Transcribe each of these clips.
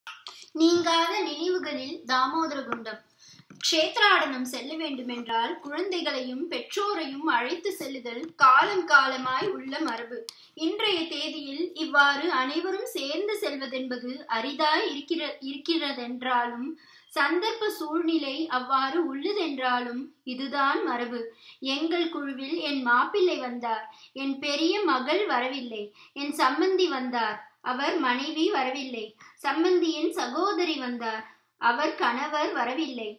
நீங்காத நினைவுகளில் தாமோதர குண்டம் க்ஷேத்ராடனம் செல்ல வேண்டுமென்றால் குழந்தைகளையும் பெற்றோரையும் அழைத்து செல்லுதல் காலம் காலமாய் உள்ள மரபு இன்றைய தேதியில் இவ்வாறு அனைவரும் சேர்ந்து செல்வதென்பது அரிதாய் இருக்கிற இருக்கிறதென்றாலும் சந்தர்ப்ப சூழ்நிலை அவ்வாறு உள்ளதென்றாலும் இதுதான் மரபு எங்கள் குழுவில் என் மாப்பிள்ளை வந்தார் என் பெரிய மகள் வரவில்லை என் சம்பந்தி வந்தார் அவர் மனைவி வரவில்லை சம்பந்தியின் சகோதரி வந்தார் அவர் கணவர் வரவில்லை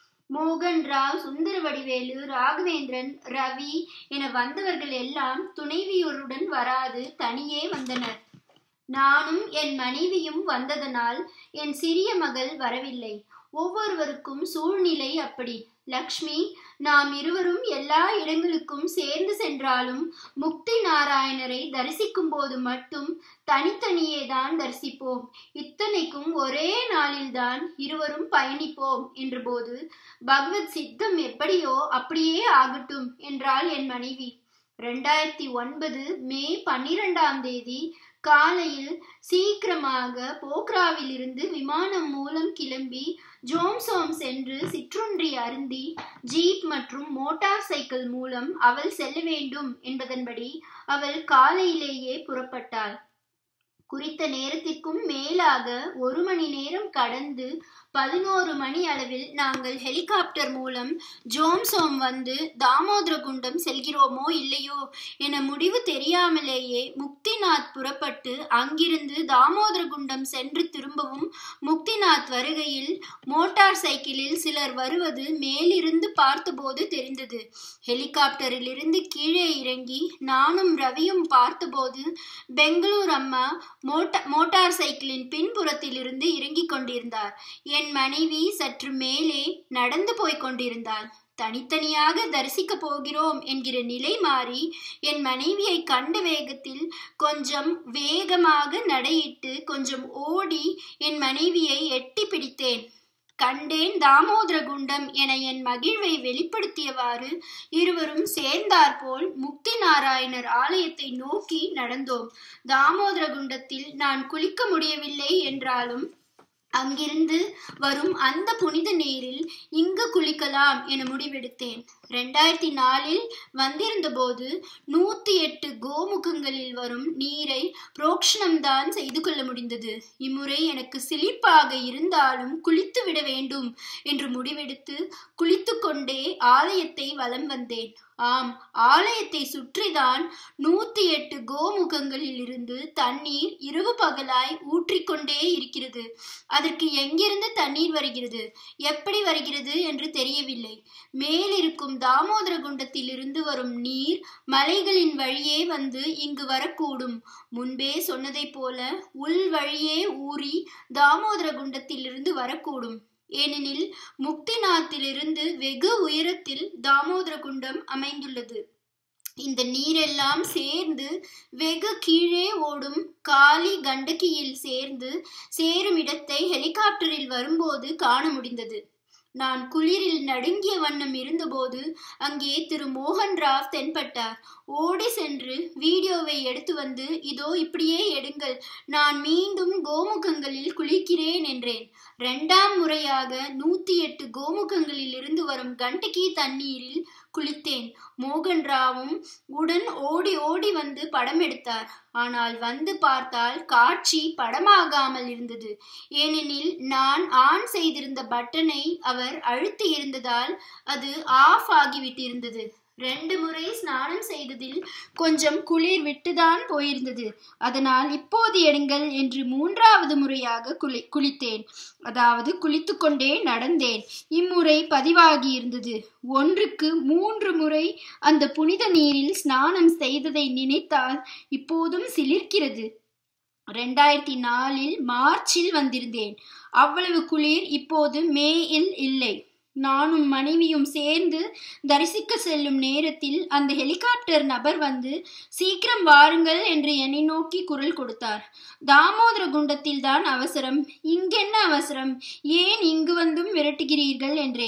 மோகன் ராவ் சுந்தர வடிவேலு ராகவேந்திரன் ரவி என வந்தவர்கள் எல்லாம் துணைவியோருடன் வராது தனியே வந்தனர் நானும் என் மனைவியும் வந்ததனால் என் சிறிய மகள் வரவில்லை ஒவ்வொருவருக்கும் சூழ்நிலை அப்படி லக்ஷ்மி நாம் இருவரும் எல்லா இடங்களுக்கும் சேர்ந்து சென்றாலும் முக்தி நாராயணரை தரிசிக்கும் போது மட்டும் தனித்தனியே தான் தரிசிப்போம் இத்தனைக்கும் ஒரே நாளில்தான் இருவரும் பயணிப்போம் என்றபோது பகவத் சித்தம் எப்படியோ அப்படியே ஆகட்டும் என்றாள் என் மனைவி ரெண்டாயிரத்தி ஒன்பது மே பன்னிரெண்டாம் தேதி காலையில் சீக்கிரமாக போக்ராவில் இருந்து விமானம் மூலம் கிளம்பி ஜோம்சோம் சென்று சிற்றுண்டி அருந்தி ஜீப் மற்றும் மோட்டார் சைக்கிள் மூலம் அவள் செல்ல வேண்டும் என்பதன்படி அவள் காலையிலேயே புறப்பட்டாள் குறித்த நேரத்திற்கும் மேலாக ஒரு மணி நேரம் கடந்து பதினோரு மணி அளவில் நாங்கள் ஹெலிகாப்டர் மூலம் ஜோம்சோம் வந்து தாமோதர குண்டம் செல்கிறோமோ இல்லையோ என முடிவு தெரியாமலேயே முக்திநாத் புறப்பட்டு அங்கிருந்து தாமோதர குண்டம் சென்று திரும்பவும் முக்திநாத் வருகையில் மோட்டார் சைக்கிளில் சிலர் வருவது மேலிருந்து பார்த்தபோது தெரிந்தது ஹெலிகாப்டரில் இருந்து கீழே இறங்கி நானும் ரவியும் பார்த்தபோது பெங்களூர் அம்மா மோட்டா மோட்டார் சைக்கிளின் பின்புறத்தில் இருந்து இறங்கிக் கொண்டிருந்தார் என் மனைவி சற்று மேலே நடந்து போய்க் கொண்டிருந்தாள் தனித்தனியாக தரிசிக்க போகிறோம் என்கிற நிலை மாறி என் மனைவியை கண்ட வேகத்தில் கொஞ்சம் வேகமாக நடையிட்டு கொஞ்சம் ஓடி என் மனைவியை எட்டி பிடித்தேன் கண்டேன் தாமோதர குண்டம் என என் மகிழ்வை வெளிப்படுத்தியவாறு இருவரும் சேர்ந்தாற்போல் முக்தி நாராயணர் ஆலயத்தை நோக்கி நடந்தோம் தாமோதர குண்டத்தில் நான் குளிக்க முடியவில்லை என்றாலும் அங்கிருந்து வரும் அந்த புனித நீரில் இங்கு குளிக்கலாம் என முடிவெடுத்தேன் ரெண்டாயிரத்தி நாலில் வந்திருந்த போது நூத்தி எட்டு கோமுகங்களில் வரும் நீரை புரோக்ஷணம்தான் செய்து கொள்ள முடிந்தது இம்முறை எனக்கு சிலிப்பாக இருந்தாலும் குளித்து விட வேண்டும் என்று முடிவெடுத்து குளித்து கொண்டே ஆலயத்தை வலம் வந்தேன் ஆம் ஆலயத்தை சுற்றிதான் நூத்தி எட்டு கோமுகங்களில் இருந்து தண்ணீர் இரவு பகலாய் ஊற்றிக்கொண்டே இருக்கிறது அதற்கு எங்கிருந்து தண்ணீர் வருகிறது எப்படி வருகிறது என்று தெரியவில்லை மேலிருக்கும் தாமோதர குண்டத்தில் இருந்து வரும் நீர் மலைகளின் வழியே வந்து இங்கு வரக்கூடும் முன்பே சொன்னதைப் போல உள் வழியே ஊறி தாமோதர குண்டத்தில் இருந்து வரக்கூடும் ஏனெனில் முக்திநாத்திலிருந்து வெகு உயரத்தில் தாமோதர குண்டம் அமைந்துள்ளது இந்த நீரெல்லாம் சேர்ந்து வெகு கீழே ஓடும் காலி கண்டகியில் சேர்ந்து சேரும் இடத்தை ஹெலிகாப்டரில் வரும்போது காண முடிந்தது நான் குளிரில் நடுங்கிய வண்ணம் இருந்தபோது அங்கே திரு மோகன் ராவ் தென்பட்டார் ஓடி சென்று வீடியோவை எடுத்து வந்து இதோ இப்படியே எடுங்கள் நான் மீண்டும் கோமுகங்களில் குளிக்கிறேன் என்றேன் இரண்டாம் முறையாக நூத்தி எட்டு கோமுகங்களில் இருந்து வரும் கண்டகி தண்ணீரில் குளித்தேன் மோகன் ராவும் உடன் ஓடி ஓடி வந்து படம் எடுத்தார் ஆனால் வந்து பார்த்தால் காட்சி படமாகாமல் இருந்தது ஏனெனில் நான் ஆன் செய்திருந்த பட்டனை அவர் அழுத்தி இருந்ததால் அது ஆஃப் ஆகிவிட்டிருந்தது ரெண்டு முறை ஸ்நானம் செய்ததில் கொஞ்சம் குளிர் விட்டுதான் போயிருந்தது அதனால் இப்போது எடுங்கள் என்று மூன்றாவது முறையாக குளி குளித்தேன் அதாவது குளித்துக்கொண்டே நடந்தேன் இம்முறை பதிவாகி இருந்தது ஒன்றுக்கு மூன்று முறை அந்த புனித நீரில் ஸ்நானம் செய்ததை நினைத்தால் இப்போதும் சிலிர்க்கிறது ரெண்டாயிரத்தி நாலில் மார்ச்சில் வந்திருந்தேன் அவ்வளவு குளிர் இப்போது மேயில் இல்லை நானும் மனைவியும் சேர்ந்து தரிசிக்க செல்லும் நேரத்தில் அந்த ஹெலிகாப்டர் நபர் வந்து சீக்கிரம் வாருங்கள் என்று என்னை நோக்கி குரல் கொடுத்தார் தாமோதர குண்டத்தில் தான் அவசரம் இங்கென்ன அவசரம் ஏன் இங்கு வந்தும் விரட்டுகிறீர்கள் என்றேன்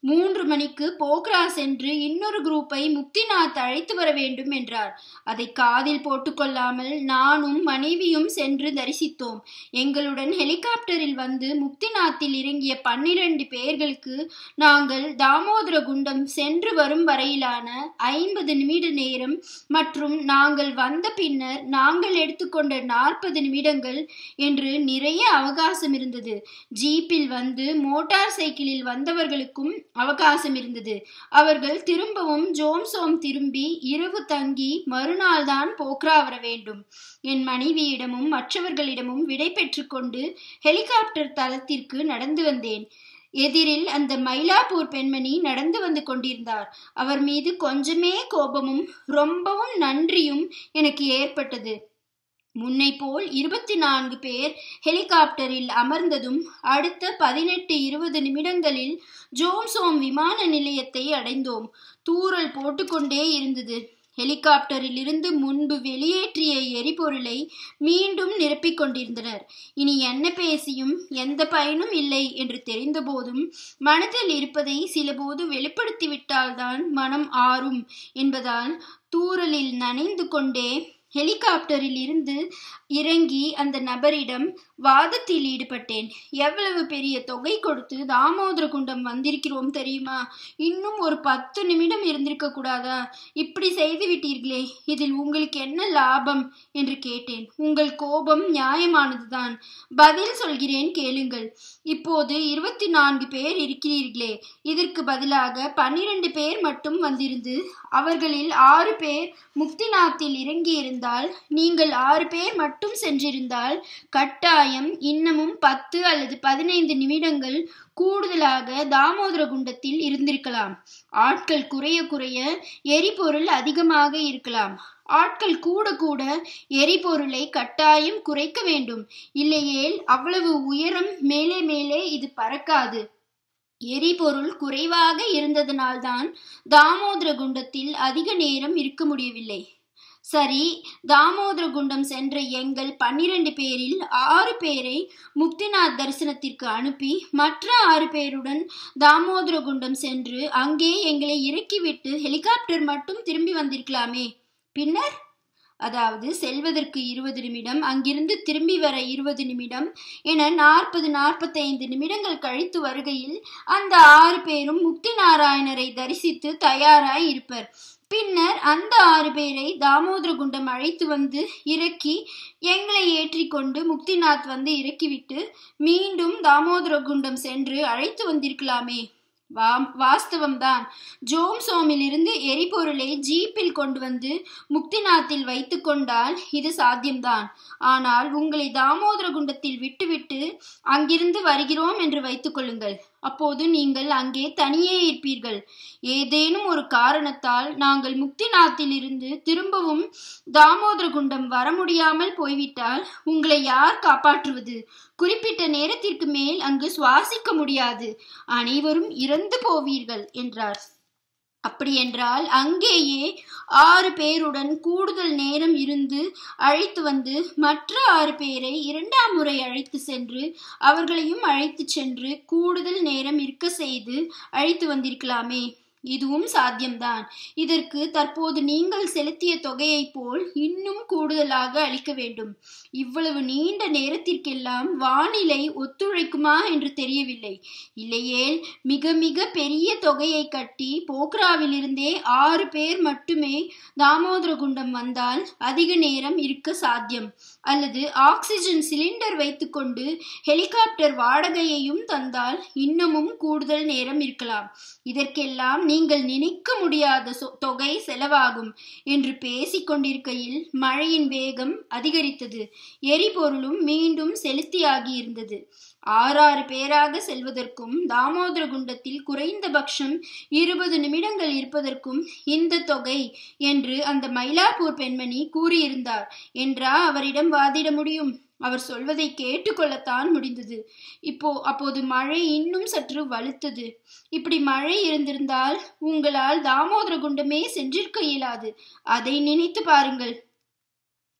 மூன்று மணிக்கு போக்ரா சென்று இன்னொரு குரூப்பை முக்திநாத் அழைத்து வர வேண்டும் என்றார் அதை காதில் போட்டுக்கொள்ளாமல் நானும் மனைவியும் சென்று தரிசித்தோம் எங்களுடன் ஹெலிகாப்டரில் வந்து முக்திநாத்தில் இறங்கிய பன்னிரண்டு பேர்களுக்கு நாங்கள் தாமோதர குண்டம் சென்று வரும் வரையிலான ஐம்பது நிமிட நேரம் மற்றும் நாங்கள் வந்த பின்னர் நாங்கள் எடுத்துக்கொண்ட நாற்பது நிமிடங்கள் என்று நிறைய அவகாசம் இருந்தது ஜீப்பில் வந்து மோட்டார் சைக்கிளில் வந்தவர்களுக்கும் அவகாசம் இருந்தது அவர்கள் திரும்பவும் ஜோம்சோம் திரும்பி இரவு தங்கி மறுநாள் தான் போக்ரா வர வேண்டும் என் மனைவியிடமும் மற்றவர்களிடமும் விடை பெற்றுக்கொண்டு ஹெலிகாப்டர் தளத்திற்கு நடந்து வந்தேன் எதிரில் அந்த மயிலாப்பூர் பெண்மணி நடந்து வந்து கொண்டிருந்தார் அவர் மீது கொஞ்சமே கோபமும் ரொம்பவும் நன்றியும் எனக்கு ஏற்பட்டது முன்னை போல் இருபத்தி நான்கு பேர் ஹெலிகாப்டரில் அமர்ந்ததும் அடுத்த பதினெட்டு இருபது நிமிடங்களில் ஜோன்சோம் விமான நிலையத்தை அடைந்தோம் தூறல் போட்டுக்கொண்டே இருந்தது ஹெலிகாப்டரில் இருந்து முன்பு வெளியேற்றிய எரிபொருளை மீண்டும் நிரப்பிக் கொண்டிருந்தனர் இனி என்ன பேசியும் எந்த பயனும் இல்லை என்று தெரிந்தபோதும் மனதில் இருப்பதை சிலபோது வெளிப்படுத்திவிட்டால்தான் மனம் ஆறும் என்பதால் தூறலில் நனைந்து கொண்டே ஹெலிகாப்டரில் இருந்து இறங்கி அந்த நபரிடம் வாதத்தில் ஈடுபட்டேன் எவ்வளவு பெரிய தொகை கொடுத்து தாமோதர குண்டம் வந்திருக்கிறோம் தெரியுமா இன்னும் ஒரு பத்து நிமிடம் இருந்திருக்க கூடாதா இப்படி செய்து விட்டீர்களே இதில் உங்களுக்கு என்ன லாபம் என்று கேட்டேன் உங்கள் கோபம் நியாயமானதுதான் பதில் சொல்கிறேன் கேளுங்கள் இப்போது இருபத்தி நான்கு பேர் இருக்கிறீர்களே இதற்கு பதிலாக பன்னிரண்டு பேர் மட்டும் வந்திருந்து அவர்களில் ஆறு பேர் முக்திநாத்தில் இறங்கியிருந்தால் நீங்கள் ஆறு பேர் மட்டும் சென்றிருந்தால் கட்டாயம் இன்னமும் பத்து அல்லது பதினைந்து நிமிடங்கள் கூடுதலாக தாமோதர குண்டத்தில் இருந்திருக்கலாம் ஆட்கள் குறைய குறைய எரிபொருள் அதிகமாக இருக்கலாம் ஆட்கள் கூட கூட எரிபொருளை கட்டாயம் குறைக்க வேண்டும் இல்லையேல் அவ்வளவு உயரம் மேலே மேலே இது பறக்காது எரிபொருள் குறைவாக இருந்ததனால்தான் தாமோதர குண்டத்தில் அதிக நேரம் இருக்க முடியவில்லை சரி தாமோதர குண்டம் சென்ற எங்கள் பன்னிரண்டு பேரில் ஆறு பேரை முக்திநாத் தரிசனத்திற்கு அனுப்பி மற்ற ஆறு பேருடன் தாமோதர குண்டம் சென்று அங்கே எங்களை இறக்கிவிட்டு ஹெலிகாப்டர் மட்டும் திரும்பி வந்திருக்கலாமே பின்னர் அதாவது செல்வதற்கு இருபது நிமிடம் அங்கிருந்து திரும்பி வர இருபது நிமிடம் என நாற்பது நாற்பத்தைந்து நிமிடங்கள் கழித்து வருகையில் அந்த ஆறு பேரும் முக்தி நாராயணரை தரிசித்து தயாராய் இருப்பர் பின்னர் அந்த ஆறு பேரை தாமோதர குண்டம் அழைத்து வந்து இறக்கி எங்களை ஏற்றிக்கொண்டு முக்திநாத் வந்து இறக்கிவிட்டு மீண்டும் தாமோதர குண்டம் சென்று அழைத்து வந்திருக்கலாமே வா வாஸ்தவம்தான் ஜோம் சோமிலிருந்து எரிபொருளை ஜீப்பில் கொண்டு வந்து முக்திநாத்தில் வைத்து கொண்டால் இது சாத்தியம்தான் ஆனால் உங்களை தாமோதர குண்டத்தில் விட்டுவிட்டு அங்கிருந்து வருகிறோம் என்று வைத்துக் கொள்ளுங்கள் அப்போது நீங்கள் அங்கே தனியே இருப்பீர்கள் ஏதேனும் ஒரு காரணத்தால் நாங்கள் முக்திநாத்தில் இருந்து திரும்பவும் தாமோதர குண்டம் வர முடியாமல் போய்விட்டால் உங்களை யார் காப்பாற்றுவது குறிப்பிட்ட நேரத்திற்கு மேல் அங்கு சுவாசிக்க முடியாது அனைவரும் இறந்து போவீர்கள் என்றார் அப்படியென்றால் அங்கேயே ஆறு பேருடன் கூடுதல் நேரம் இருந்து அழைத்து வந்து மற்ற ஆறு பேரை இரண்டாம் முறை அழைத்து சென்று அவர்களையும் அழைத்து சென்று கூடுதல் நேரம் இருக்க செய்து அழைத்து வந்திருக்கலாமே இதுவும் சாத்தியம்தான் இதற்கு தற்போது நீங்கள் செலுத்திய தொகையைப் போல் இன்னும் கூடுதலாக அளிக்க வேண்டும் இவ்வளவு நீண்ட நேரத்திற்கெல்லாம் வானிலை ஒத்துழைக்குமா என்று தெரியவில்லை இல்லையேல் மிக மிக பெரிய தொகையை கட்டி போக்ராவிலிருந்தே ஆறு பேர் மட்டுமே தாமோதர குண்டம் வந்தால் அதிக நேரம் இருக்க சாத்தியம் அல்லது ஆக்சிஜன் சிலிண்டர் வைத்துக்கொண்டு ஹெலிகாப்டர் வாடகையையும் தந்தால் இன்னமும் கூடுதல் நேரம் இருக்கலாம் இதற்கெல்லாம் நீங்கள் நினைக்க முடியாத தொகை செலவாகும் என்று பேசிக் கொண்டிருக்கையில் மழையின் வேகம் அதிகரித்தது எரிபொருளும் மீண்டும் செலுத்தியாகி இருந்தது ஆறாறு பேராக செல்வதற்கும் தாமோதர குண்டத்தில் குறைந்தபட்சம் இருபது நிமிடங்கள் இருப்பதற்கும் இந்த தொகை என்று அந்த மயிலாப்பூர் பெண்மணி கூறியிருந்தார் என்றா அவரிடம் வாதிட முடியும் அவர் சொல்வதை கேட்டுக்கொள்ளத்தான் முடிந்தது இப்போ அப்போது மழை இன்னும் சற்று வலுத்தது இப்படி மழை இருந்திருந்தால் உங்களால் தாமோதர குண்டமே சென்றிருக்க இயலாது அதை நினைத்து பாருங்கள்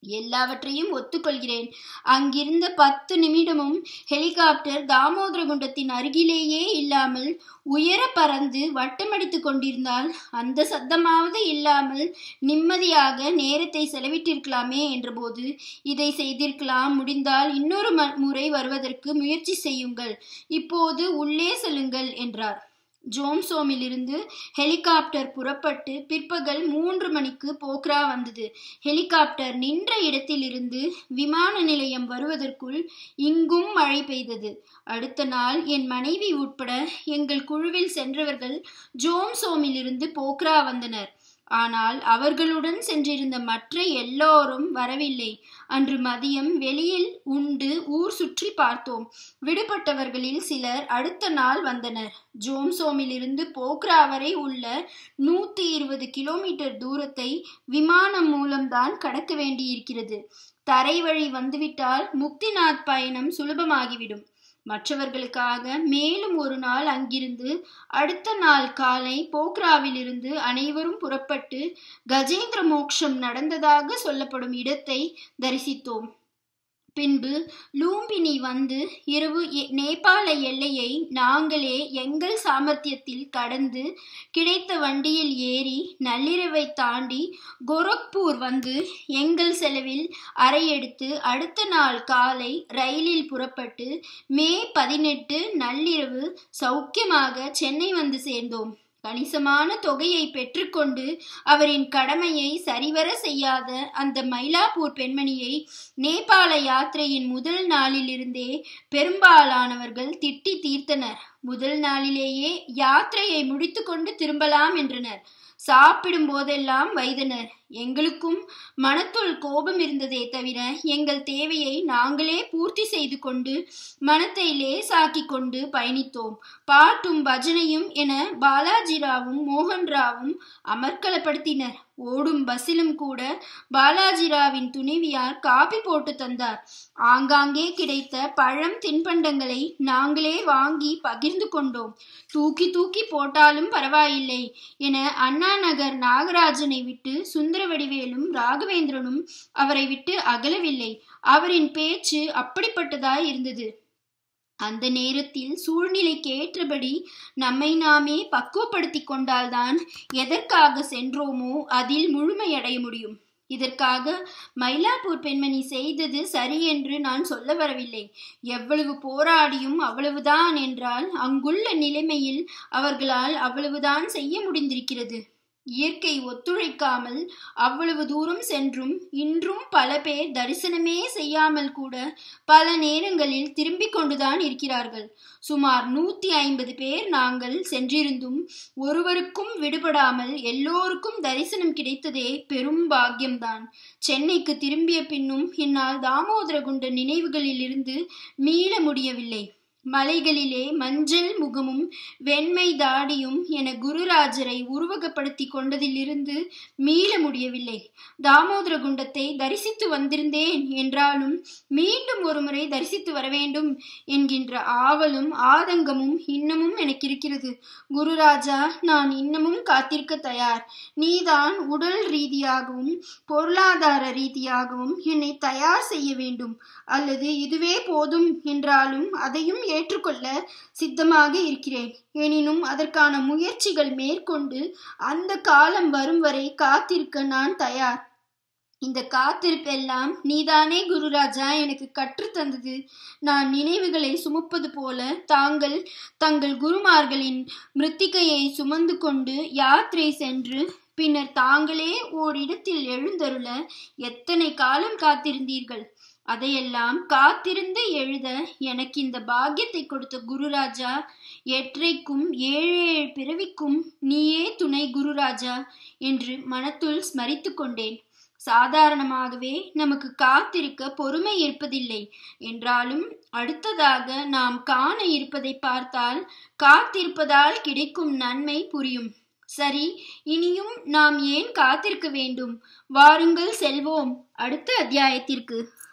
எல்லாவற்றையும் ஒத்துக்கொள்கிறேன் அங்கிருந்த பத்து நிமிடமும் ஹெலிகாப்டர் தாமோதரகுண்டத்தின் அருகிலேயே இல்லாமல் உயர பறந்து வட்டமடித்து கொண்டிருந்தால் அந்த சத்தமாவது இல்லாமல் நிம்மதியாக நேரத்தை செலவிட்டிருக்கலாமே என்றபோது இதை செய்திருக்கலாம் முடிந்தால் இன்னொரு முறை வருவதற்கு முயற்சி செய்யுங்கள் இப்போது உள்ளே செல்லுங்கள் என்றார் ஜோம்சோமிலிருந்து ஹெலிகாப்டர் புறப்பட்டு பிற்பகல் மூன்று மணிக்கு போக்ரா வந்தது ஹெலிகாப்டர் நின்ற இடத்திலிருந்து விமான நிலையம் வருவதற்குள் இங்கும் மழை பெய்தது அடுத்த நாள் என் மனைவி உட்பட எங்கள் குழுவில் சென்றவர்கள் ஜோம்சோமிலிருந்து போக்ரா வந்தனர் ஆனால் அவர்களுடன் சென்றிருந்த மற்ற எல்லோரும் வரவில்லை அன்று மதியம் வெளியில் உண்டு ஊர் சுற்றி பார்த்தோம் விடுபட்டவர்களில் சிலர் அடுத்த நாள் வந்தனர் ஜோம்சோமிலிருந்து போக்ரா வரை உள்ள நூத்தி இருபது கிலோமீட்டர் தூரத்தை விமானம் மூலம்தான் கடக்க வேண்டியிருக்கிறது தரை வழி வந்துவிட்டால் முக்திநாத் பயணம் சுலபமாகிவிடும் மற்றவர்களுக்காக மேலும் ஒரு நாள் அங்கிருந்து அடுத்த நாள் காலை போக்ராவிலிருந்து அனைவரும் புறப்பட்டு கஜேந்திர மோக்ஷம் நடந்ததாக சொல்லப்படும் இடத்தை தரிசித்தோம் பின்பு லூம்பினி வந்து இரவு நேபாள எல்லையை நாங்களே எங்கள் சாமர்த்தியத்தில் கடந்து கிடைத்த வண்டியில் ஏறி நள்ளிரவை தாண்டி கோரக்பூர் வந்து எங்கள் செலவில் அறையெடுத்து அடுத்த நாள் காலை ரயிலில் புறப்பட்டு மே பதினெட்டு நள்ளிரவு சௌக்கியமாக சென்னை வந்து சேர்ந்தோம் கணிசமான தொகையை பெற்றுக்கொண்டு அவரின் கடமையை சரிவர செய்யாத அந்த மயிலாப்பூர் பெண்மணியை நேபாள யாத்திரையின் முதல் நாளிலிருந்தே பெரும்பாலானவர்கள் திட்டி தீர்த்தனர் முதல் நாளிலேயே யாத்திரையை முடித்துக்கொண்டு திரும்பலாம் என்றனர் சாப்பிடும் போதெல்லாம் வைதனர் எங்களுக்கும் மனத்துள் கோபம் இருந்ததே தவிர எங்கள் தேவையை நாங்களே பூர்த்தி செய்து கொண்டு மனத்தை லேசாக்கி கொண்டு பயணித்தோம் பாட்டும் பஜனையும் என பாலாஜிராவும் மோகன்ராவும் அமர்க்கலப்படுத்தினர் ஓடும் பஸ்ஸிலும் கூட பாலாஜிராவின் துணைவியார் காப்பி போட்டு தந்தார் ஆங்காங்கே கிடைத்த பழம் தின்பண்டங்களை நாங்களே வாங்கி பகிர்ந்து கொண்டோம் தூக்கி தூக்கி போட்டாலும் பரவாயில்லை என அண்ணா நகர் நாகராஜனை விட்டு சுந்தரவடிவேலும் ராகவேந்திரனும் அவரை விட்டு அகலவில்லை அவரின் பேச்சு அப்படிப்பட்டதாய் இருந்தது அந்த நேரத்தில் சூழ்நிலைக்கு ஏற்றபடி நம்மை நாமே பக்குவப்படுத்தி கொண்டால்தான் எதற்காக சென்றோமோ அதில் முழுமையடைய முடியும் இதற்காக மயிலாப்பூர் பெண்மணி செய்தது சரி என்று நான் சொல்ல வரவில்லை எவ்வளவு போராடியும் அவ்வளவுதான் என்றால் அங்குள்ள நிலைமையில் அவர்களால் அவ்வளவுதான் செய்ய முடிந்திருக்கிறது இயற்கை ஒத்துழைக்காமல் அவ்வளவு தூரம் சென்றும் இன்றும் பல பேர் தரிசனமே செய்யாமல் கூட பல நேரங்களில் திரும்பிக் கொண்டுதான் இருக்கிறார்கள் சுமார் நூத்தி ஐம்பது பேர் நாங்கள் சென்றிருந்தும் ஒருவருக்கும் விடுபடாமல் எல்லோருக்கும் தரிசனம் கிடைத்ததே பெரும் பாக்கியம்தான் சென்னைக்கு திரும்பிய பின்னும் என்னால் தாமோதரகுண்ட நினைவுகளில் இருந்து மீள முடியவில்லை மலைகளிலே மஞ்சள் முகமும் வெண்மை தாடியும் என குருராஜரை உருவகப்படுத்தி கொண்டதிலிருந்து மீள முடியவில்லை தாமோதர குண்டத்தை தரிசித்து வந்திருந்தேன் என்றாலும் மீண்டும் ஒருமுறை தரிசித்து வர வேண்டும் என்கின்ற ஆவலும் ஆதங்கமும் இன்னமும் எனக்கு இருக்கிறது குருராஜா நான் இன்னமும் காத்திருக்க தயார் நீதான் உடல் ரீதியாகவும் பொருளாதார ரீதியாகவும் என்னை தயார் செய்ய வேண்டும் அல்லது இதுவே போதும் என்றாலும் அதையும் ஏற்றுக்கொள்ள சித்தமாக இருக்கிறேன் எனினும் அதற்கான முயற்சிகள் மேற்கொண்டு அந்த காலம் வரும் வரை காத்திருக்க நான் தயார் இந்த காத்திருப்பெல்லாம் நீதானே குருராஜா எனக்கு கற்றுத்தந்தது நான் நினைவுகளை சுமப்பது போல தாங்கள் தங்கள் குருமார்களின் மிருத்திகையை சுமந்து கொண்டு யாத்திரை சென்று பின்னர் தாங்களே ஓரிடத்தில் எழுந்தருள எத்தனை காலம் காத்திருந்தீர்கள் அதையெல்லாம் காத்திருந்து எழுத எனக்கு இந்த பாக்கியத்தை கொடுத்த குருராஜா எற்றைக்கும் ஏழு ஏழு பிறவிக்கும் நீயே துணை குருராஜா என்று மனத்துள் ஸ்மரித்து கொண்டேன் சாதாரணமாகவே நமக்கு காத்திருக்க பொறுமை இருப்பதில்லை என்றாலும் அடுத்ததாக நாம் காண இருப்பதை பார்த்தால் காத்திருப்பதால் கிடைக்கும் நன்மை புரியும் சரி இனியும் நாம் ஏன் காத்திருக்க வேண்டும் வாருங்கள் செல்வோம் அடுத்த அத்தியாயத்திற்கு